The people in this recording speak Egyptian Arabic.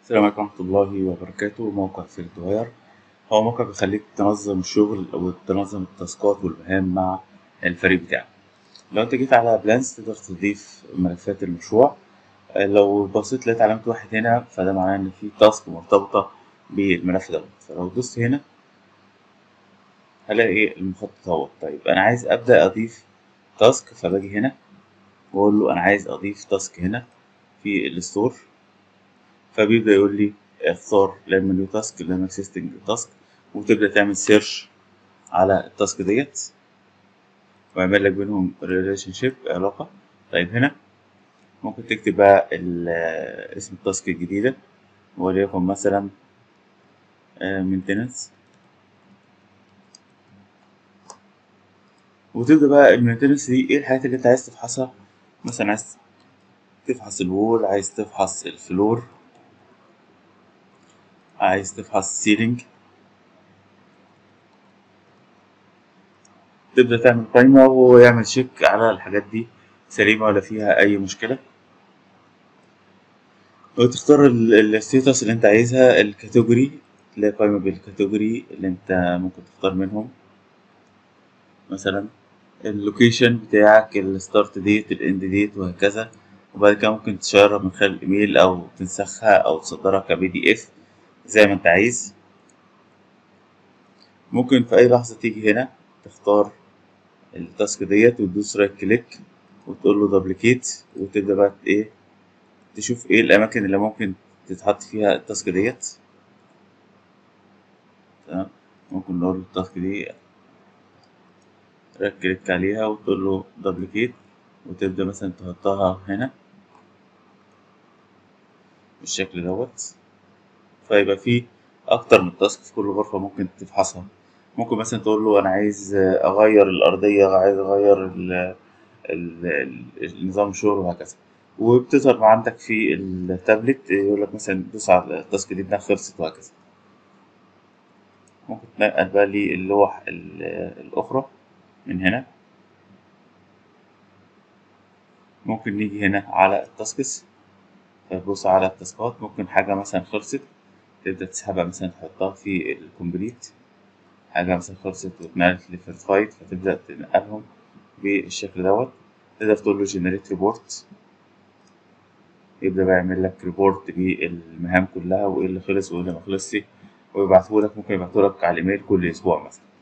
السلام عليكم ورحمة الله وبركاته موقع سيرت واير هو موقع بيخليك تنظم الشغل وتنظم التاسكات والمهام مع الفريق بتاعك لو انت جيت على بلانس تقدر تضيف ملفات المشروع لو بصيت لقيت علامة واحد هنا فده معناه ان في تاسك مرتبطة بالملف دوت فلو دوست هنا هلاقي المخطط اهوت طيب انا عايز ابدأ اضيف تاسك فباجي هنا واقول له انا عايز اضيف تاسك هنا في الستور فبيبدأ يقول لي اختار لما نيو تاسك لما اكسيستنج تاسك وتبدأ تعمل سيرش على التاسك ديت ويعمل لك بينهم ريليشن شيب علاقة طيب هنا ممكن تكتب بقى اسم التاسك الجديدة وليكن مثلا مينتنس وتبدأ بقى المينتنس دي ايه الحاجات اللي انت عايز تفحصها مثلا عايز تفحص الوول عايز تفحص الفلور عايز تفحص السيلينج تبدأ تعمل قائمة ويعمل شيك على الحاجات دي سليمة ولا فيها أي مشكلة وتختار الستيتس اللي انت عايزها الكاتيجوري تلاقي قائمة بالكاتيجوري اللي انت ممكن تختار منهم مثلا اللوكيشن بتاعك الستارت ديت الاند ديت وهكذا وبعد كده ممكن تشيرها من خلال الايميل او تنسخها او تصدرها كبي دي اف زي ما انت عايز ممكن في اي لحظة تيجي هنا تختار التاسك ديت وتدوس رايت كليك وتقول له دبليكيت وتبدأ بقى ايه تشوف ايه الاماكن اللي ممكن تتحط فيها التاسك ديت تمام ممكن نقول له التاسك دي رايت كليك عليها وتقول له دبليكيت وتبدأ مثلا تحطها هنا بالشكل دوت فيبقى في أكتر من تاسك في كل غرفة ممكن تفحصها ممكن مثلا تقول له أنا عايز أغير الأرضية عايز أغير ال ال نظام الشغل وهكذا وبتظهر عندك في التابلت يقول لك مثلا دوس على التاسك دي إنها خلصت وهكذا ممكن تنقل بقى للوح الأخرى من هنا ممكن نيجي هنا على التاسكس تبص على التاسكات ممكن حاجة مثلا خلصت تبدأ تسحبها مثلا تحطها في الكومبليت حاجة مثلا خلصت واتنقلت لفيرفايد فتبدأ تنقلهم بالشكل دوت تقدر تقول له جنريت ريبورت يبدأ بقى يعمل لك ريبورت بالمهام كلها وايه اللي خلص وايه اللي مخلصش ويبعتهولك ممكن يبعتهولك على الايميل كل اسبوع مثلا